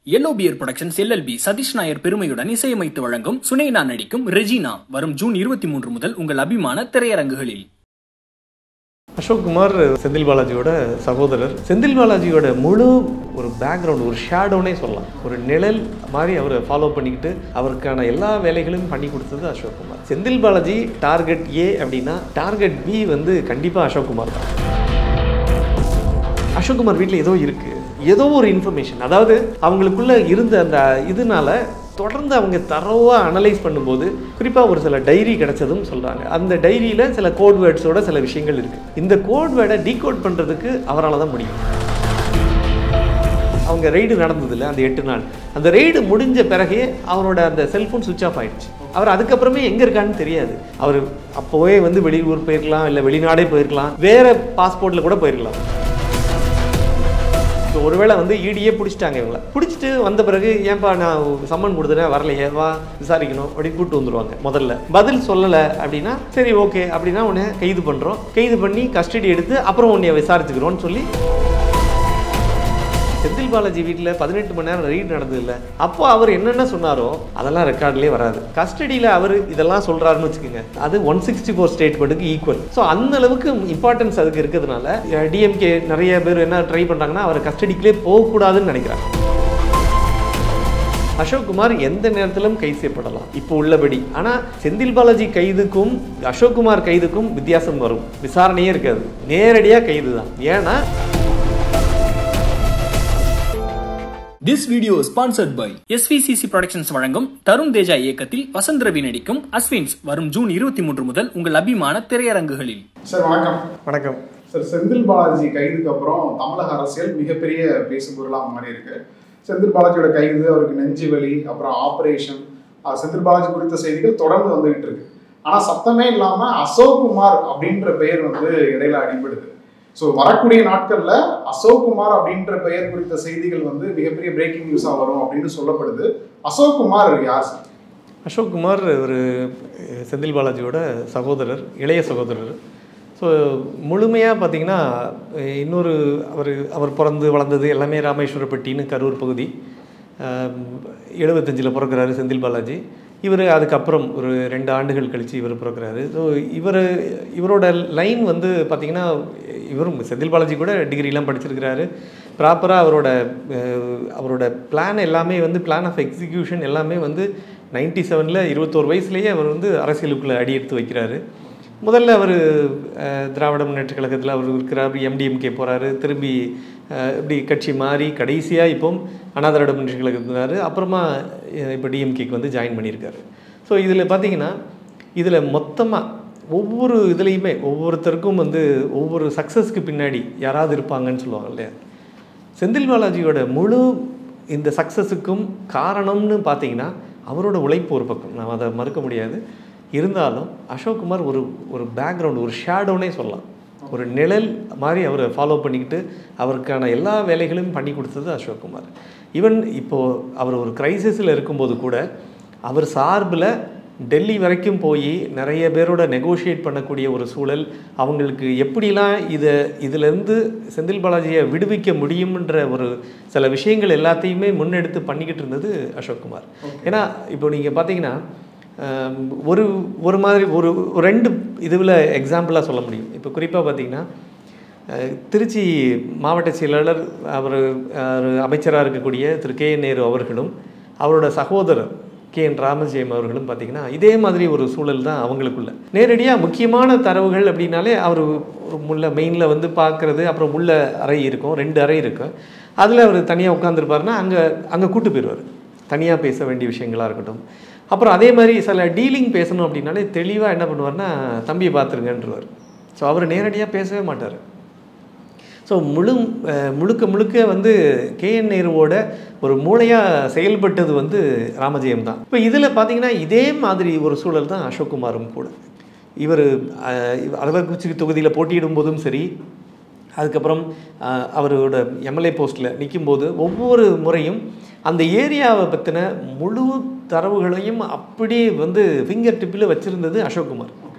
Yellow Bear Productions LLP Satish Nair பெருமையுடன் இசையமைத்து வழங்கும் சுனேனா நடிக்கும் ரெஜினா வரும் ஜூன் இருபத்தி மூன்று முதல் உங்கள் அபிமான திரையரங்குகளில் அசோக் குமார் செந்தில் பாலாஜியோட சகோதரர் செந்தில் பாலாஜியோட முழு ஒரு பேக்ரவுண்ட் ஒரு ஷேடோனே சொல்லலாம் ஒரு நிழல் மாதிரி அவரை ஃபாலோ பண்ணிக்கிட்டு அவருக்கான எல்லா வேலைகளையும் பண்ணி கொடுத்தது அசோக் குமார் செந்தில் பாலாஜி டார்கெட் ஏ அப்படின்னா டார்கெட் பி வந்து கண்டிப்பாக அசோக் குமார் தான் அசோக் குமார் வீட்டில் ஏதோ இருக்குது ஏதோ ஒரு இன்ஃபர்மேஷன் அதாவது அவங்களுக்குள்ள இருந்த அந்த இதனால தொடர்ந்து அவங்க தரோவாக அனலைஸ் பண்ணும்போது குறிப்பாக ஒரு சில டைரி கிடைச்சதும் சொல்கிறாங்க அந்த டைரியில் சில கோட் வேர்ட்ஸோட சில விஷயங்கள் இருக்குது இந்த கோட் வேர்டை டீகோட் பண்ணுறதுக்கு அவரால் தான் முடியும் அவங்க ரெய்டு நடந்ததில்ல அந்த எட்டு நாள் அந்த ரெய்டு முடிஞ்ச பிறகே அவரோட அந்த செல்ஃபோன் சுவிட்ச் ஆஃப் ஆயிடுச்சு அவர் அதுக்கப்புறமே எங்கே இருக்கான்னு தெரியாது அவர் அப்போவே வந்து வெளியூர் போயிருக்கலாம் இல்லை வெளிநாடே போயிருக்கலாம் வேற பாஸ்போர்ட்டில் கூட போயிருக்கலாம் இப்போ ஒருவேளை வந்து ஈடியே பிடிச்சிட்டாங்க இவங்கள பிடிச்சிட்டு வந்த பிறகு ஏன்பா நான் சம்மன் கொடுத்துட்டேன் வரலையே வா விசாரிக்கணும் அப்படின்னு கூப்பிட்டு வந்துருவாங்க முதல்ல பதில் சொல்லலை அப்படின்னா சரி ஓகே அப்படின்னா உன்னை கைது பண்ணுறோம் கைது பண்ணி கஸ்டடி எடுத்து அப்புறம் உன்னைய விசாரிச்சுக்கிறோன்னு சொல்லி செந்தில் பாலாஜி வீட்டில் பதினெட்டு மணி நேரம் ரீட் நடந்தது இல்லை அப்போ அவர் என்னென்ன சொன்னாரோ அதெல்லாம் ரெக்கார்ட்லேயே வராது கஸ்டடியில் அவர் இதெல்லாம் சொல்கிறாருன்னு வச்சுக்கோங்க அது ஒன் சிக்ஸ்டி ஃபோர் ஸ்டேட்மெண்ட்டுக்கு ஈக்குவல் ஸோ அந்த அளவுக்கு இம்பார்ட்டன்ஸ் அதுக்கு இருக்கிறதுனால டிஎம்கே நிறைய பேர் என்ன ட்ரை பண்ணுறாங்கன்னா அவர் கஸ்டடிக்குள்ளே போகக்கூடாதுன்னு நினைக்கிறாங்க அசோக் குமார் எந்த நேரத்திலும் கைது செய்யப்படலாம் இப்போ உள்ளபடி ஆனால் செந்தில் பாலாஜி கைதுக்கும் அசோக் குமார் கைதுக்கும் வித்தியாசம் வரும் விசாரணையே இருக்காது நேரடியாக கைது தான் ஏன்னா this video sponsored by SVCC productions வழங்கும் தருண் தேஜா இயக்கத்தில் வசந்த் ரவி நடிக்கும் அஸ்வின்ஸ் வரும் ஜூன் இருபத்தி மூன்று முதல் உங்கள் அபிமான திரையரங்குகளில் சார் வணக்கம் வணக்கம் சார் செந்தில் பாலாஜி கைதுக்கு அப்புறம் தமிழக அரசியல் மிகப்பெரிய பேசும் பொருளாக மாறி இருக்கு செந்தில் பாலாஜியோட கைது அவருக்கு நெஞ்சு வலி அப்புறம் ஆபரேஷன் அஹ் செந்தில் பாலாஜி குறித்த செய்திகள் தொடர்ந்து வந்துகிட்டு இருக்கு ஆனா சத்தமே இல்லாம அசோக் குமார் அப்படின்ற பெயர் வந்து இடையில அடிபடுது ஸோ வரக்கூடிய நாட்கள்ல அசோக் குமார் அப்படின்ற பெயர் குறித்த செய்திகள் வந்து மிகப்பெரிய பிரேக்கிங் நியூஸா வரும் அப்படின்னு சொல்லப்படுது அசோக் குமார் யார் சார் அசோக் குமார் ஒரு செந்தில் பாலாஜியோட சகோதரர் இளைய சகோதரர் ஸோ முழுமையாக பார்த்தீங்கன்னா இன்னொரு அவர் அவர் பிறந்து வளர்ந்தது எல்லாமே ராமேஸ்வரப்பட்டின்னு கரூர் பகுதி எழுபத்தஞ்சில் பிறக்கிறாரு செந்தில் பாலாஜி இவர் அதுக்கப்புறம் ஒரு ரெண்டு ஆண்டுகள் கழித்து இவர் பிறக்கிறாரு ஸோ இவர் இவரோட லைன் வந்து பார்த்திங்கன்னா இவரும் செந்தில் பாலாஜி கூட டிகிரிலாம் படிச்சிருக்கிறாரு ப்ராப்பராக அவரோட அஹ், அவரோட பிளான் எல்லாமே வந்து பிளான் ஆஃப் எக்ஸிக்யூஷன் எல்லாமே வந்து நைன்டி செவனில் இருபத்தோரு வயசுலேயே அவர் வந்து அரசியலுக்குள்ளே அடி எடுத்து வைக்கிறாரு முதல்ல அவர் திராவிட முன்னேற்ற கழகத்தில் அவர் இருக்கிறார் எம்டிஎம்கே போகிறாரு திரும்பி அஹ், இப்படி கட்சி மாறி கடைசியாக இப்போ அண்ணா திராவிட முன்னேற்ற கழகத்தில் இருந்தார் அப்புறமா அஹ், இப்போ டிஎம்கேக்கு வந்து ஜாயின் பண்ணியிருக்காரு ஸோ இதில் பார்த்தீங்கன்னா இதில் மொத்தமாக ஒவ்வொரு இதுலேயுமே ஒவ்வொருத்தருக்கும் வந்து ஒவ்வொரு சக்ஸஸ்க்கு பின்னாடி யாராவது இருப்பாங்கன்னு சொல்லுவாங்க இல்லையா செந்தில் பாலாஜியோட முழு இந்த சக்ஸஸுக்கும் காரணம்னு பார்த்தீங்கன்னா அவரோட உழைப்பு ஒரு பக்கம் நான் அதை மறுக்க முடியாது இருந்தாலும் அசோக் குமார் ஒரு ஒரு பேக்ரவுண்ட் ஒரு ஷேடோனே சொல்லலாம் ஒரு நிழல் மாதிரி அவரை ஃபாலோ பண்ணிக்கிட்டு அவருக்கான எல்லா வேலைகளையும் பண்ணி கொடுத்தது அசோக் குமார் ஈவன் இப்போது அவர் ஒரு கிரைசிஸில் இருக்கும்போது கூட அவர் சார்பில் டெல்லி வரைக்கும் போய் நிறைய பேரோட நெகோஷியேட் பண்ணக்கூடிய ஒரு சூழல் அவங்களுக்கு எப்படிலாம் இதை இதிலேருந்து செந்தில் பாலாஜியை விடுவிக்க முடியும்ன்ற ஒரு சில விஷயங்கள் எல்லாத்தையுமே முன்னெடுத்து பண்ணிக்கிட்டு இருந்தது அசோக் குமார் ஏன்னா இப்போ நீங்கள் பார்த்தீங்கன்னா ஆம், ஒரு ஒரு மாதிரி ஒரு ஒரு ரெண்டு இதுவில் எக்ஸாம்பிளாக சொல்ல முடியும் இப்போ குறிப்பாக பார்த்தீங்கன்னா அஹ், திருச்சி மாவட்ட செயலாளர் அவர் அமைச்சராக இருக்கக்கூடிய திரு கே என் நேரு அவர்களும் அவரோட சகோதரர் கே என் ராமஜெயம் அவர்களும் பார்த்தீங்கன்னா இதே மாதிரி ஒரு சூழல் தான் அவங்களுக்குள்ள நேரடியாக முக்கியமான தரவுகள் அப்படின்னாலே அவர் ஒரு முள்ள மெயினில் வந்து பார்க்குறது அப்புறம் உள்ள அறை இருக்கும் ரெண்டு அறை இருக்கும் அதில் அவர் தனியாக உட்காந்துருப்பாருன்னா அங்கே அங்கே கூட்டு போயிடுவார் தனியாக பேச வேண்டிய விஷயங்களாக இருக்கட்டும் அப்புறம் அதே மாதிரி சில டீலிங் பேசணும் அப்படின்னாலே தெளிவாக என்ன பண்ணுவார்னா தம்பியை பார்த்துருங்கன்றவர் ஸோ அவர் நேரடியாக பேசவே மாட்டார் ஸோ முழு அஹ், முழுக்க முழுக்க வந்து கேஎன் நேருவோட ஒரு மூளையாக செயல்பட்டது வந்து ராமஜெயம் தான் இப்போ இதில் பார்த்தீங்கன்னா இதே மாதிரி ஒரு சூழல் தான் அசோக்குமாரும் கூட இவர் அரவக்குறிச்சி தொகுதியில் போட்டியிடும் போதும் சரி அதுக்கப்புறம் அஹ், அவரோட எம்எல்ஏ போஸ்ட்டில் நிற்கும்போது ஒவ்வொரு முறையும் அந்த ஏரியாவை பற்றின முழு தரவுகளையும் அப்படியே வந்து ஃபிங்கர் டிப்பில் வச்சுருந்தது அசோக்குமார்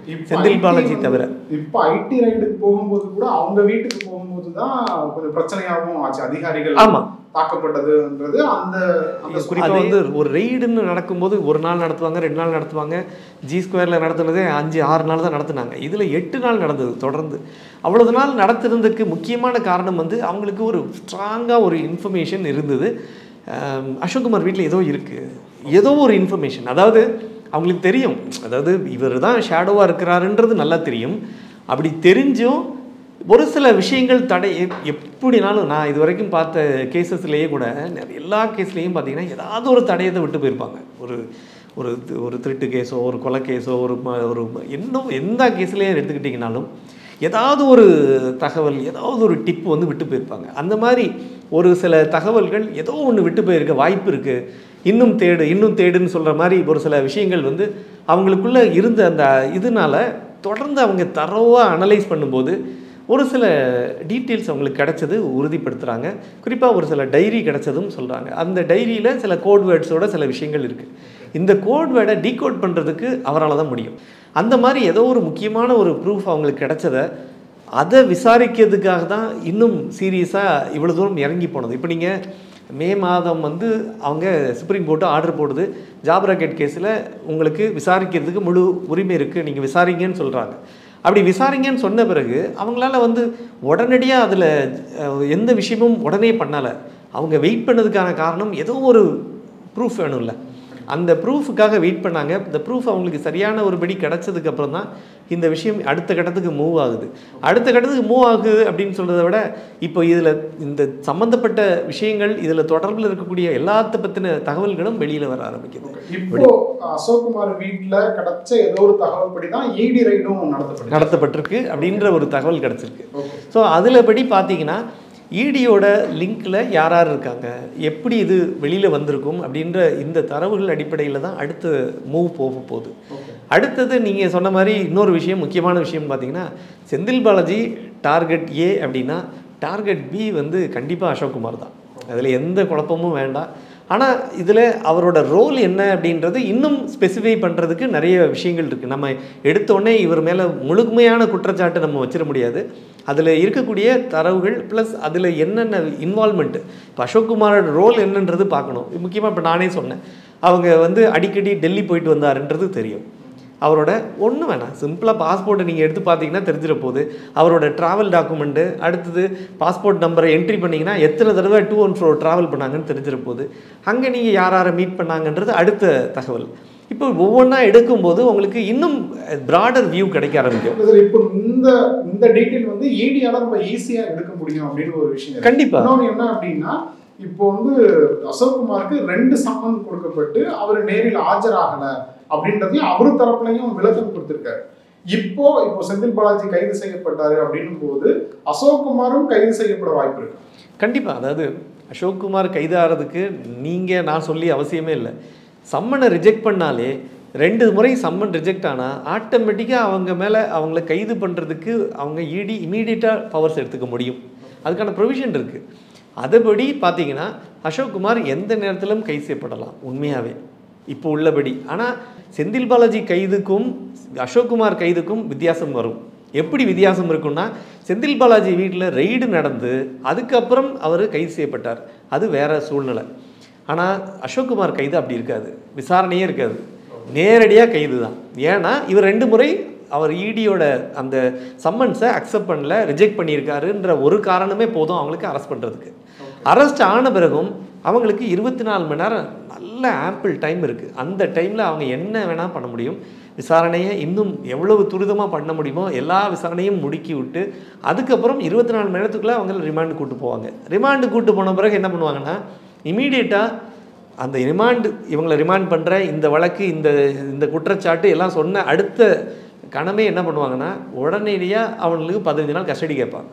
இப்ப செந்தில் IT பாலாஜி வந்து- தவிர இப்ப ஐடி ரைடுக்கு போகும்போது கூட அவங்க வீட்டுக்கு போகும்போது தான் கொஞ்சம் பிரச்சனையாகவும் ஆச்சு அதிகாரிகள் ஆமா தாக்கப்பட்டதுன்றது அந்த அந்த குறிப்பாக வந்து ஒரு ரெய்டுன்னு நடக்கும்போது ஒரு நாள் நடத்துவாங்க ரெண்டு நாள் நடத்துவாங்க ஜி ஸ்கொயரில் நடத்துனதே அஞ்சு ஆறு நாள் தான் நடத்துனாங்க இதில் எட்டு நாள் நடந்தது தொடர்ந்து அவ்வளவு நாள் நடத்துறதுக்கு முக்கியமான காரணம் வந்து அவங்களுக்கு ஒரு ஸ்ட்ராங்காக ஒரு இன்ஃபர்மேஷன் இருந்தது ஆம், அசோக்குமார் வீட்டில் ஏதோ இருக்குது ஏதோ ஒரு இன்ஃபர்மேஷன் அதாவது அவங்களுக்கு தெரியும் அதாவது இவர் தான் ஷேடோவாக இருக்கிறாருன்றது நல்லா தெரியும் அப்படி தெரிஞ்சும் ஒரு சில விஷயங்கள் தடை எப்- எப்படினாலும் நான் இது வரைக்கும் பார்த்த கேசஸ்லேயே கூட நிறைய எல்லா கேஸ்லேயும் பார்த்தீங்கன்னா ஏதாவது ஒரு தடயத்தை விட்டு போயிருப்பாங்க ஒரு ஒரு தி- ஒரு திருட்டு கேஸோ ஒரு கொலை கேஸோ ஒரு ம- ஒரு ம- என்ன எந்த கேஸ்லேயே எடுத்துக்கிட்டிங்கனாலும் ஏதாவது ஒரு தகவல் ஏதாவது ஒரு டிப் வந்து விட்டு போயிருப்பாங்க அந்த மாதிரி ஒரு சில தகவல்கள் ஏதோ ஒன்று விட்டு போயிருக்க வாய்ப்பு இருக்குது இன்னும் தேடு இன்னும் தேடுன்னு சொல்கிற மாதிரி ஒரு சில விஷயங்கள் வந்து அவங்களுக்குள்ள இருந்த அந்த இதனால தொடர்ந்து அவங்க தரோவாக அனலைஸ் பண்ணும்போது ஒரு சில டீட்டெயில்ஸ் அவங்களுக்கு கிடைச்சது உறுதிப்படுத்துகிறாங்க குறிப்பாக ஒரு சில டைரி கிடைச்சதும் சொல்கிறாங்க அந்த டைரியில் சில கோட் வேர்ட்ஸோட சில விஷயங்கள் இருக்குது இந்த கோட் வேர்டை டீகோட் பண்ணுறதுக்கு அவரால் தான் முடியும் அந்த மாதிரி ஏதோ ஒரு முக்கியமான ஒரு ப்ரூஃப் அவங்களுக்கு கிடைச்சத அதை விசாரிக்கிறதுக்காக தான் இன்னும் சீரியஸாக இவ்வளோ தூரம் இறங்கி போனது இப்போ நீங்கள் மே மாதம் வந்து அவங்க சுப்ரீம் கோர்ட்டு ஆர்டர் போடுது ஜாப் ராக்கெட் கேஸில் உங்களுக்கு விசாரிக்கிறதுக்கு முழு உரிமை இருக்குது நீங்கள் விசாரிங்கன்னு சொல்கிறாங்க அப்படி விசாரிங்கன்னு சொன்ன பிறகு அவங்களால வந்து உடனடியாக அதில் எந்த விஷயமும் உடனே பண்ணலை அவங்க வெயிட் பண்ணதுக்கான காரணம் ஏதோ ஒரு ப்ரூஃப் வேணும்ல அந்த ப்ரூஃபுக்காக வெயிட் பண்ணாங்க இந்த ப்ரூஃப் அவங்களுக்கு சரியான ஒரு படி கிடச்சதுக்கு அப்புறம் தான் இந்த விஷயம் அடுத்த கட்டத்துக்கு மூவ் ஆகுது அடுத்த கட்டத்துக்கு மூவ் ஆகுது அப்படின்னு சொல்கிறத விட இப்போ இதில் இந்த சம்மந்தப்பட்ட விஷயங்கள் இதில் தொடர்பில் இருக்கக்கூடிய எல்லாத்த பற்றின தகவல்களும் வெளியில் வர ஆரம்பிக்குது இப்போ அசோக்குமார் வீட்ல கிடைச்ச ஏதோ ஒரு தகவல் படி தான் இடி ரைடும் நடத்தப்படுது நடத்தப்பட்டிருக்கு அப்படின்ற ஒரு தகவல் கிடச்சிருக்கு ஓகே ஸோ அதில் படி பார்த்தீங்கன்னா ஈடியோட லிங்க்ல யார் யார் இருக்காங்க எப்படி இது வெளியில் வந்திருக்கும் அப்படின்ற இந்த தரவுகள் அடிப்படையில் தான் அடுத்த மூவ் போக போகுது ஓகே அடுத்தது நீங்கள் சொன்ன மாதிரி இன்னொரு விஷயம் முக்கியமான விஷயம் பார்த்தீங்கன்னா செந்தில் பாலாஜி டார்கெட் ஏ அப்படின்னா டார்கெட் பி வந்து கண்டிப்பாக அசோக்குமார் தான் அதில் எந்த குழப்பமும் வேண்டாம் ஆனால் இதில் அவரோட ரோல் என்ன அப்படின்றது இன்னும் ஸ்பெசிஃபை பண்ணுறதுக்கு நிறைய விஷயங்கள் இருக்குது நம்ம எடுத்தோடனே இவர் மேலே முழுமையான குற்றச்சாட்டு நம்ம வச்சிட முடியாது அதில் இருக்கக்கூடிய தரவுகள் ப்ளஸ் அதில் என்னென்ன இன்வால்மெண்ட் இப்போ அசோக்குமாரோட ரோல் என்னன்றது பார்க்கணும் முக்கியமாக இப்போ நானே சொன்னேன் அவங்க வந்து அடிக்கடி டெல்லி போயிட்டு வந்தாருன்றது தெரியும் அவரோட ஒன்றும் வேணாம் சிம்பிளாக பாஸ்போர்ட்டை நீங்கள் எடுத்து பார்த்தீங்கன்னா தெரிஞ்சிட போகுது அவரோட ட்ராவல் டாக்குமெண்ட்டு அடுத்தது பாஸ்போர்ட் நம்பரை என்ட்ரி பண்ணிங்கன்னா எத்தனை தடவை டூ ஒன் ஃபோர் ட்ராவல் பண்ணாங்கன்னு தெரிஞ்சிட போகுது அங்கே நீங்கள் யார் யாரை மீட் பண்ணாங்கன்றது அடுத்த தகவல் இப்போ ஒவ்வொன்றா எடுக்கும்போது உங்களுக்கு இன்னும் ப்ராடர் வியூ கிடைக்க ஆரம்பிக்கும் சார் இப்போ இந்த இந்த டீட்டெயில் வந்து ஈடியால ரொம்ப ஈஸியா எடுக்க முடியும் அப்படின்னு ஒரு விஷயம் இருக்கு. கண்டிப்பா. இன்னொன்னு என்ன அப்படின்னா இப்போ வந்து அசோக்குமாருக்கு ரெண்டு சம்மன் கொடுக்கப்பட்டு அவர் நேரில் ஆஜராகல அப்படின்றதையும் அவரு தரப்புலையும் விளக்கம் கொடுத்திருக்காரு இப்போ இப்போ செந்தில் பாலாஜி கைது செய்யப்பட்டாரு அப்படின்னும் போது அசோக்குமாரும் கைது செய்யப்பட வாய்ப்பு இருக்கு கண்டிப்பாக அதாவது அசோக்குமார் கைதாகிறதுக்கு நீங்கள் நான் சொல்லி அவசியமே இல்லை சம்மனை ரிஜெக்ட் பண்ணாலே ரெண்டு முறை சம்மன் ரிஜெக்ட் ஆனால் ஆட்டோமேட்டிக்காக அவங்க மேலே அவங்கள கைது பண்ணுறதுக்கு அவங்க இடி இமீடியட்டாக பவர்ஸ் எடுத்துக்க முடியும் அதுக்கான ப்ரொவிஷன் இருக்குது அதுபடி பார்த்தீங்கன்னா அசோக்குமார் எந்த நேரத்திலும் கைது செய்யப்படலாம் உண்மையாகவே இப்போ உள்ளபடி ஆனால் செந்தில் பாலாஜி கைதுக்கும் அசோக்குமார் கைதுக்கும் வித்தியாசம் வரும் எப்படி வித்தியாசம் இருக்கும்னா செந்தில் பாலாஜி வீட்டில் ரெய்டு நடந்து அதுக்கப்புறம் அவர் கைது செய்யப்பட்டார் அது வேற சூழ்நிலை ஆனால் அசோக்குமார் கைது அப்படி இருக்காது விசாரணையே இருக்காது நேரடியாக கைது தான் ஏன்னா இவர் ரெண்டு முறை அவர் இடியோட அந்த சம்மன்ஸை அக்செப்ட் பண்ணல ரிஜெக்ட் பண்ணியிருக்காருன்ற ஒரு காரணமே போதும் அவங்களுக்கு அரெஸ்ட் பண்ணுறதுக்கு அரெஸ்ட் ஆன பிறகும் அவங்களுக்கு இருபத்தி நாலு மணி நேரம் நல்ல ஆம்பிள் டைம் இருக்குது அந்த டைமில் அவங்க என்ன வேணால் பண்ண முடியும் விசாரணையை இன்னும் எவ்வளவு துரிதமாக பண்ண முடியுமோ எல்லா விசாரணையும் முடுக்கி விட்டு அதுக்கப்புறம் இருபத்தி நாலு மணி நேரத்துக்குள்ளே அவங்க ரிமாண்டு கூட்டு போவாங்க ரிமாண்டு கூட்டு போன பிறகு என்ன பண்ணுவாங்கன்னா இமீடியட்டாக அந்த ரிமாண்டு இவங்களை ரிமாண்ட் பண்ணுற இந்த வழக்கு இந்த இந்த குற்றச்சாட்டு எல்லாம் சொன்ன அடுத்த கணமே என்ன பண்ணுவாங்கன்னா உடனடியாக அவங்களுக்கு பதினஞ்சு நாள் கஸ்டடி கேட்பாங்க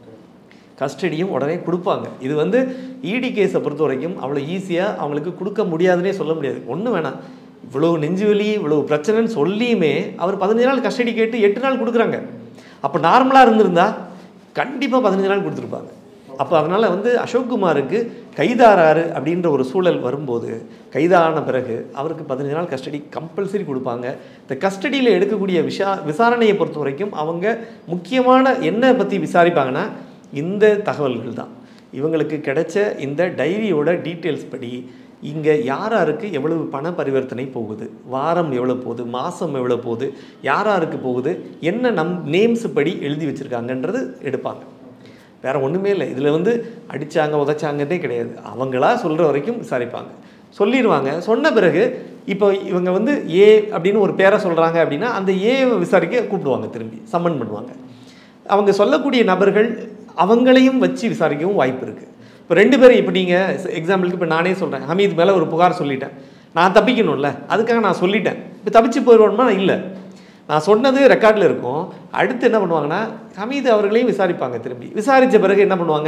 கஸ்டடியும் உடனே கொடுப்பாங்க இது வந்து இடி கேஸை பொறுத்த வரைக்கும் அவ்வளோ ஈஸியாக அவங்களுக்கு கொடுக்க முடியாதுன்னே சொல்ல முடியாது ஒன்றும் வேணாம் இவ்வளோ நெஞ்சு வலி இவ்வளோ பிரச்சனைன்னு சொல்லியுமே அவர் பதினஞ்சு நாள் கஸ்டடி கேட்டு எட்டு நாள் கொடுக்குறாங்க அப்போ நார்மலாக இருந்திருந்தா கண்டிப்பாக பதினஞ்சு நாள் கொடுத்துருப்பாங்க அப்போ அதனால் வந்து அசோக்குமாருக்கு கைதாராரு அப்படின்ற ஒரு சூழல் வரும்போது கைதான பிறகு அவருக்கு பதினஞ்சு நாள் கஸ்டடி கம்பல்சரி கொடுப்பாங்க இந்த கஸ்டடியில் எடுக்கக்கூடிய விஷா விசாரணையை பொறுத்த வரைக்கும் அவங்க முக்கியமான என்ன பற்றி விசாரிப்பாங்கன்னா இந்த தகவல்கள் தான் இவங்களுக்கு கிடைச்ச இந்த டைரியோட டீட்டெயில்ஸ் படி இங்கே யார் யாருக்கு எவ்வளவு பண பரிவர்த்தனை போகுது வாரம் எவ்வளோ போகுது மாதம் எவ்வளோ போகுது யார் யாருக்கு போகுது என்ன நம் நேம்ஸ் படி எழுதி வச்சுருக்காங்கன்றது எடுப்பாங்க வேற ஒன்றுமே இல்லை இதில் வந்து அடித்தாங்க உதைச்சாங்கன்னே கிடையாது அவங்களா சொல்கிற வரைக்கும் விசாரிப்பாங்க சொல்லிடுவாங்க சொன்ன பிறகு இப்போ இவங்க வந்து ஏ அப்படின்னு ஒரு பேரை சொல்கிறாங்க அப்படின்னா அந்த ஏவை விசாரிக்க கூப்பிடுவாங்க திரும்பி சம்மன் பண்ணுவாங்க அவங்க சொல்லக்கூடிய நபர்கள் அவங்களையும் வச்சு விசாரிக்கவும் வாய்ப்பு இருக்குது இப்போ ரெண்டு பேரும் இப்போ நீங்கள் எக்ஸாம்பிளுக்கு இப்போ நானே சொல்கிறேன் ஹமீத் மேலே ஒரு புகார் சொல்லிட்டேன் நான் தப்பிக்கணும்ல அதுக்காக நான் சொல்லிட்டேன் இப்போ தப்பிச்சு போயிடுவோம்னா இல்லை நான் சொன்னது ரெக்கார்டில் இருக்கும் அடுத்து என்ன பண்ணுவாங்கன்னா ஹமீது அவர்களையும் விசாரிப்பாங்க திரும்பி விசாரித்த பிறகு என்ன பண்ணுவாங்க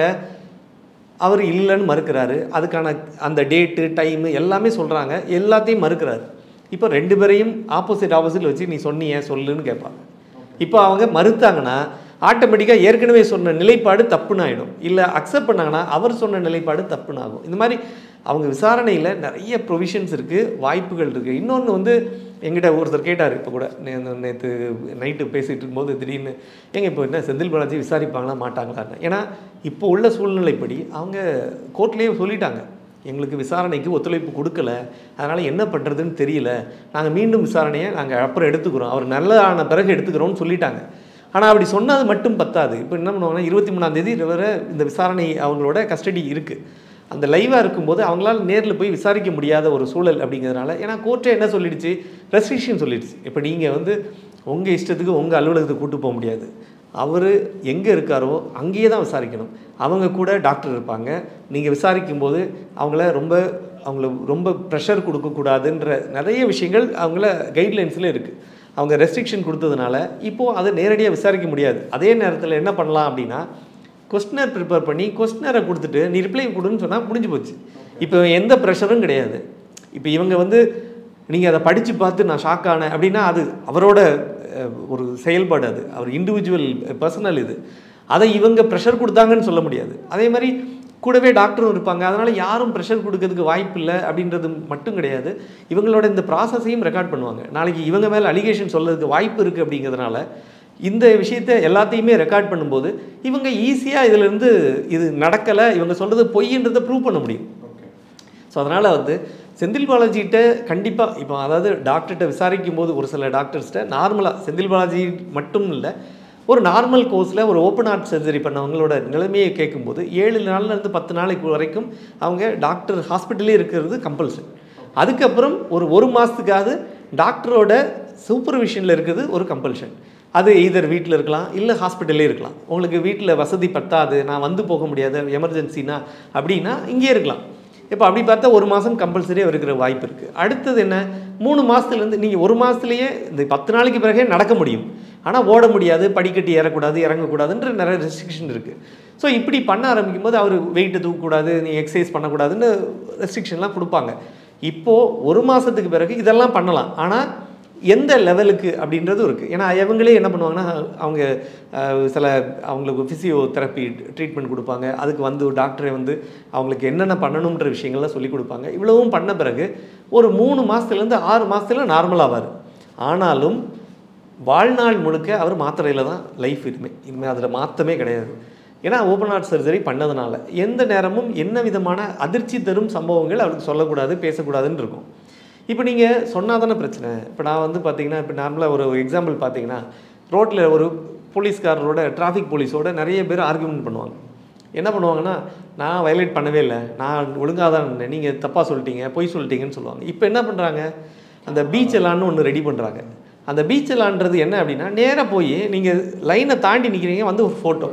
அவர் இல்லைன்னு மறுக்கிறாரு அதுக்கான அந்த டேட்டு டைமு எல்லாமே சொல்கிறாங்க எல்லாத்தையும் மறுக்கிறாரு இப்போ ரெண்டு பேரையும் ஆப்போசிட் ஆப்போசிட் வச்சு நீ சொன்னியே சொல்லுன்னு கேட்பாங்க இப்போ அவங்க மறுத்தாங்கன்னா ஆட்டோமேட்டிக்காக ஏற்கனவே சொன்ன நிலைப்பாடு தப்புன்னு ஆகிடும் இல்லை அக்செப்ட் பண்ணாங்கன்னா அவர் சொன்ன நிலைப்பாடு தப்புன்னு ஆகும் இந்த மாதிரி அவங்க விசாரணையில் நிறைய ப்ரொவிஷன்ஸ் இருக்குது வாய்ப்புகள் இருக்குது இன்னொன்று வந்து எங்கிட்ட ஒருத்தர் கேட்டார் இப்போ கூட நேற்று நைட்டு பேசிகிட்டு இருக்கும்போது திடீர்னு ஏங்க இப்போ என்ன செந்தில் பாலாஜி விசாரிப்பாங்களா மாட்டாங்களான்னு ஏன்னா இப்போ உள்ள சூழ்நிலைப்படி அவங்க கோர்ட்லேயே சொல்லிட்டாங்க எங்களுக்கு விசாரணைக்கு ஒத்துழைப்பு கொடுக்கல அதனால் என்ன பண்ணுறதுன்னு தெரியல நாங்கள் மீண்டும் விசாரணையை நாங்கள் அப்புறம் எடுத்துக்கிறோம் அவர் நல்ல ஆன பிறகு எடுத்துக்கிறோம்னு சொல்லிட்டாங்க ஆனால் அப்படி சொன்னது மட்டும் பத்தாது இப்போ என்ன பண்ணுவாங்கன்னா இருபத்தி மூணாந்தேதி வரை இந்த விசாரணை அவங்களோட கஸ்டடி இருக்குது அந்த லைவாக இருக்கும்போது அவங்களால நேரில் போய் விசாரிக்க முடியாத ஒரு சூழல் அப்படிங்கிறதுனால ஏன்னா கோர்ட்டே என்ன சொல்லிடுச்சு ரெஸ்ட்ரிக்ஷன் சொல்லிடுச்சு இப்போ நீங்கள் வந்து உங்கள் இஷ்டத்துக்கு உங்கள் அலுவலகத்துக்கு கூட்டு போக முடியாது அவர் எங்கே இருக்காரோ அங்கேயே தான் விசாரிக்கணும் அவங்க கூட டாக்டர் இருப்பாங்க நீங்கள் விசாரிக்கும் போது அவங்கள ரொம்ப அவங்கள ரொம்ப ப்ரெஷர் கொடுக்கக்கூடாதுன்ற நிறைய விஷயங்கள் அவங்கள கைட்லைன்ஸில் இருக்குது அவங்க ரெஸ்ட்ரிக்ஷன் கொடுத்ததுனால இப்போது அதை நேரடியாக விசாரிக்க முடியாது அதே நேரத்தில் என்ன பண்ணலாம் அப்படின்னா கொஸ்டினர் ப்ரிப்பேர் பண்ணி கொஸ்டினரை கொடுத்துட்டு நீ ரிப்ளை கொடுன்னு சொன்னால் முடிஞ்சு போச்சு இப்போ எந்த ப்ரெஷரும் கிடையாது இப்போ இவங்க வந்து நீங்கள் அதை படித்து பார்த்து நான் ஷாக் ஆனேன் அப்படின்னா அது அவரோட அஹ், ஒரு செயல்பாடு அது அவர் இண்டிவிஜுவல் பர்சனல் இது அதை இவங்க ப்ரெஷர் கொடுத்தாங்கன்னு சொல்ல முடியாது அதே மாதிரி கூடவே டாக்டரும் இருப்பாங்க அதனால் யாரும் ப்ரெஷர் கொடுக்கறதுக்கு வாய்ப்பு இல்லை அப்படின்றது மட்டும் கிடையாது இவங்களோட இந்த ப்ராசஸையும் ரெக்கார்ட் பண்ணுவாங்க நாளைக்கு இவங்க மேலே அலிகேஷன் சொல்லறதுக்கு வாய்ப்பு இருக்குது அப்படிங்கிறதுனால இந்த விஷயத்தை எல்லாத்தையுமே ரெக்கார்ட் பண்ணும்போது இவங்க ஈஸியாக இதிலிருந்து இது நடக்கலை இவங்க சொல்கிறது பொய்ன்றதை ப்ரூவ் பண்ண முடியும் ஓகே ஸோ அதனால் வந்து செந்தில் பாலாஜிகிட்ட கண்டிப்பாக இப்போ அதாவது டாக்டர்கிட்ட விசாரிக்கும் போது ஒரு சில டாக்டர்ஸ்கிட்ட நார்மலாக செந்தில் பாலாஜி மட்டும் இல்லை ஒரு நார்மல் கோர்ஸில் ஒரு ஓப்பன் ஹார்ட் சர்ஜரி பண்ணவங்களோட நிலைமையை கேட்கும்போது ஏழு நாள்லேருந்து பத்து நாளைக்கு வரைக்கும் அவங்க டாக்டர் ஹாஸ்பிட்டலே இருக்கிறது கம்பல்சரி அதுக்கப்புறம் ஒரு ஒரு மாதத்துக்காவது டாக்டரோட சூப்பர்விஷனில் இருக்கிறது ஒரு கம்பல்ஷன் அது எய்தர் வீட்டில் இருக்கலாம் இல்லை ஹாஸ்பிட்டல்லே இருக்கலாம் உங்களுக்கு வீட்டில் வசதி பத்தாது நான் வந்து போக முடியாது எமர்ஜென்சினா அப்படின்னா இங்கே இருக்கலாம் இப்போ அப்படி பார்த்தா ஒரு மாதம் கம்பல்சரியாக இருக்கிற வாய்ப்பு இருக்குது அடுத்தது என்ன மூணு மாதத்துலேருந்து நீங்கள் ஒரு மாதத்துலேயே இந்த பத்து நாளைக்கு பிறகே நடக்க முடியும் ஆனால் ஓட முடியாது படிக்கட்டு ஏறக்கூடாது இறங்கக்கூடாதுன்ற நிறைய ரெஸ்ட்ரிக்ஷன் இருக்குது ஸோ இப்படி பண்ண ஆரம்பிக்கும் போது அவர் வெயிட்டை தூக்கக்கூடாது நீ எக்ஸசைஸ் பண்ணக்கூடாதுன்னு ரெஸ்ட்ரிக்ஷன்லாம் கொடுப்பாங்க இப்போது ஒரு மாதத்துக்கு பிறகு இதெல்லாம் பண்ணலாம் ஆனால் எந்த லெவலுக்கு அப்படின்றதும் இருக்குது ஏன்னா இவங்களே என்ன பண்ணுவாங்கன்னா அவங்க அஹ், சில அவங்களுக்கு ஃபிசியோதெரப்பி ட்ரீட்மெண்ட் கொடுப்பாங்க அதுக்கு வந்து டாக்டரை வந்து அவங்களுக்கு என்னென்ன பண்ணணுன்ற விஷயங்கள்லாம் சொல்லி கொடுப்பாங்க இவ்வளவும் பண்ண பிறகு ஒரு மூணு மாதத்துலேருந்து ஆறு மாதத்துல நார்மல் ஆவார் ஆனாலும் வாழ்நாள் முழுக்க அவர் மாத்திரையில் தான் லைஃப் இனிமே இனிமேல் அதில் மாற்றமே கிடையாது ஏன்னா ஓப்பன் ஹார்ட் சர்ஜரி பண்ணதுனால எந்த நேரமும் என்ன விதமான அதிர்ச்சி தரும் சம்பவங்கள் அவருக்கு சொல்லக்கூடாது பேசக்கூடாதுன்னு இருக்கும் இப்போ நீங்கள் சொன்னால் தானே பிரச்சனை இப்போ நான் வந்து பார்த்தீங்கன்னா இப்போ நார்மலாக ஒரு எக்ஸாம்பிள் பார்த்தீங்கன்னா ரோட்டில் ஒரு போலீஸ்காரரோட டிராஃபிக் போலீஸோட நிறைய பேர் ஆர்கியூமெண்ட் பண்ணுவாங்க என்ன பண்ணுவாங்கன்னா நான் வயலேட் பண்ணவே இல்லை நான் ஒழுங்காக தான் இருந்தேன் நீங்கள் தப்பாக சொல்லிட்டீங்க பொய் சொல்லிட்டீங்கன்னு சொல்லுவாங்க இப்போ என்ன பண்ணுறாங்க அந்த பீச் எல்லான்னு ஒன்று ரெடி பண்ணுறாங்க அந்த பீச் எல்லான்றது என்ன அப்படின்னா நேராக போய் நீங்கள் லைனை தாண்டி நிற்கிறீங்க வந்து ஒரு ஃபோட்டோ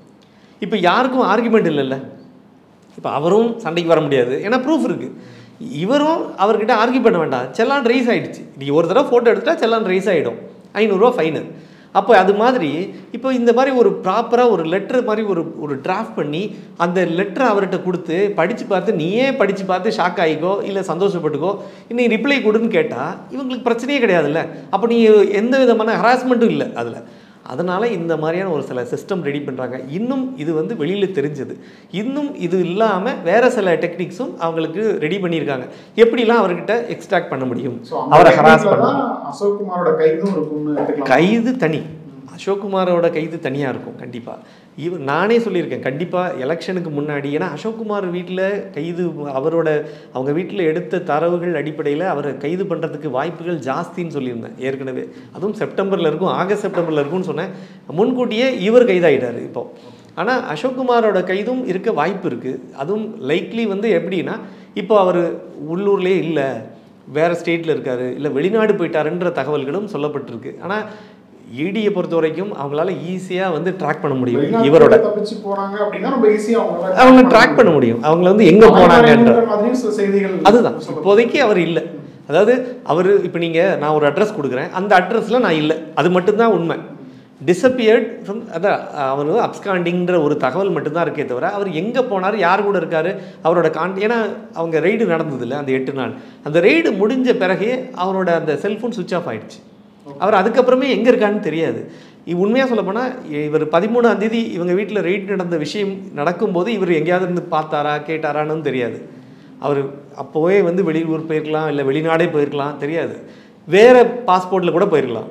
இப்போ யாருக்கும் ஆர்குமெண்ட் இல்லைல்ல இப்போ அவரும் சண்டைக்கு வர முடியாது ஏன்னா ப்ரூஃப் இருக்குது இவரும் அவர்கிட்ட ஆர்கியூ பண்ண வேண்டாம் செல்லான் ரைஸ் ஆகிடுச்சு நீங்கள் ஒரு தடவை ஃபோட்டோ எடுத்துட்டா செல்லான் ரைஸ் ஆகிடும் ஐநூறுரூவா ஃபைனு அப்போ அது மாதிரி இப்போ இந்த மாதிரி ஒரு ப்ராப்பராக ஒரு லெட்டர் மாதிரி ஒரு ஒரு டிராஃப்ட் பண்ணி அந்த லெட்டரை அவர்கிட்ட கொடுத்து படித்து பார்த்து நீயே படித்து பார்த்து ஷாக் ஆகிக்கோ இல்லை சந்தோஷப்பட்டுக்கோ நீ ரிப்ளை கொடுன்னு கேட்டால் இவங்களுக்கு பிரச்சனையே கிடையாதுல்ல அப்போ நீ எந்த விதமான ஹராஸ்மெண்ட்டும் இல்லை அதில் அதனால் இந்த மாதிரியான ஒரு சில சிஸ்டம் ரெடி பண்ணுறாங்க இன்னும் இது வந்து வெளியில் தெரிஞ்சது இன்னும் இது இல்லாமல் வேறு சில டெக்னிக்ஸும் அவங்களுக்கு ரெடி பண்ணியிருக்காங்க எப்படிலாம் அவர்கிட்ட எக்ஸ்ட்ராக்ட் பண்ண முடியும் ஸோ அவரை ஹராஸ் அந்த பண்ண தான் அசோக் குமாரோட கைதும் இருக்கும்னு எடுத்துக்கலாம் கைது தனி அசோக்குமாரோட கைது தனியாக இருக்கும் கண்டிப்பாக இவ நானே சொல்லியிருக்கேன் கண்டிப்பாக எலெக்ஷனுக்கு முன்னாடி ஏன்னா அசோக்குமார் வீட்டில் கைது அவரோட அவங்க வீட்டில் எடுத்த தரவுகள் அடிப்படையில் அவரை கைது பண்ணுறதுக்கு வாய்ப்புகள் ஜாஸ்தின்னு சொல்லியிருந்தேன் ஏற்கனவே அதுவும் செப்டம்பரில் இருக்கும் ஆகஸ்ட் செப்டம்பரில் இருக்கும்னு சொன்னேன் முன்கூட்டியே இவர் கைதாயிட்டார் இப்போ ஆனால் அசோக்குமாரோட கைதும் இருக்க வாய்ப்பு இருக்குது அதுவும் லைக்லி வந்து எப்படின்னா இப்போ அவர் உள்ளூர்லேயே இல்லை வேறு ஸ்டேட்டில் இருக்காரு இல்லை வெளிநாடு போயிட்டாருன்ற தகவல்களும் சொல்லப்பட்டிருக்கு ஆனால் இடியை பொறுத்த வரைக்கும் அவங்களால ஈஸியாக வந்து ட்ராக் பண்ண முடியும் வெளிநாட்டுல இவரோட தப்பிச்சு போறாங்க அப்படின்னா ரொம்ப ஈஸியா அவங்களால அவங்க ட்ராக் பண்ண முடியும் அவங்கள வந்து எங்கே போனாங்கன்ற மறைமுகன்ற மாதிரியும் சில செய்திகள் அதுதான் சொல்லப்படுது. இப்போதைக்கு அவர் இல்லை அதாவது அவர் இப்போ நீங்கள் நான் ஒரு அட்ரஸ் கொடுக்குறேன் அந்த அட்ரஸில் நான் இல்லை அது மட்டும்தான் உண்மை டிசப்பியர்ட் ஃப்ரம் அதான் அவர் அப்ஸ்காண்டிங்கிற ஒரு தகவல் மட்டும்தான் இருக்கே தவிர அவர் எங்கே போனார் யார் கூட இருக்கார் அவரோட கான் ஏன்னா அவங்க ரெய்டு நடந்ததில்ல அந்த எட்டு நாள் அந்த ரெய்டு முடிஞ்ச பிறகே அவரோட அந்த செல்ஃபோன் சுவிட்ச் ஆஃப் ஆயிடுச்சு அவர் அதுக்கப்புறமே எங்கே இருக்கான்னு தெரியாது உண்மையாக சொல்லப்போனால் இவர் பதிமூணாம் தேதி இவங்க வீட்டில் ரெய்டு நடந்த விஷயம் நடக்கும்போது இவர் எங்கேயாவது இருந்து பார்த்தாரா கேட்டாரான்னு தெரியாது அவர் அப்போவே வந்து வெளியூர் போயிருக்கலாம் இல்லை வெளிநாடே போயிருக்கலாம் தெரியாது வேறு பாஸ்போர்ட்டில் கூட போயிருக்கலாம்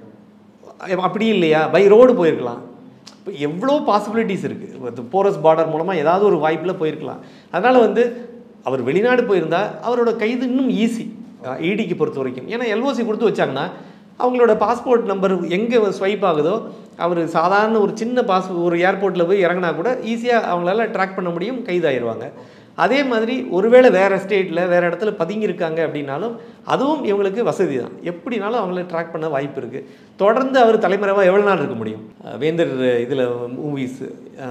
அப்படி இல்லையா பை ரோடு போயிருக்கலாம் இப்போ எவ்வளோ பாசிபிலிட்டிஸ் இருக்குது போரஸ் பார்டர் மூலமாக ஏதாவது ஒரு வாய்ப்பில் போயிருக்கலாம் அதனால் வந்து அவர் வெளிநாடு போயிருந்தா அவரோட கைது இன்னும் ஈஸி இடிக்கு பொறுத்த வரைக்கும் ஏன்னா எல்ஓசி கொடுத்து வச்சாங்கன்னா அவங்களோட பாஸ்போர்ட் நம்பர் எங்கே ஸ்வைப் ஆகுதோ அவர் சாதாரண ஒரு சின்ன பாஸ் ஒரு ஏர்போர்ட்டில் போய் இறங்கினா கூட ஈஸியாக அவங்களால ட்ராக் பண்ண முடியும் கைதாயிருவாங்க அதே மாதிரி ஒருவேளை வேறு ஸ்டேட்டில் வேறு இடத்துல பதுங்கியிருக்காங்க அப்படின்னாலும் அதுவும் இவங்களுக்கு வசதி தான் எப்படினாலும் அவங்கள ட்ராக் பண்ண வாய்ப்பு இருக்குது தொடர்ந்து அவர் தலைமறைவாக எவ்வளோ நாள் இருக்க முடியும் அஹ் வேந்தர் இதில் மூவிஸ்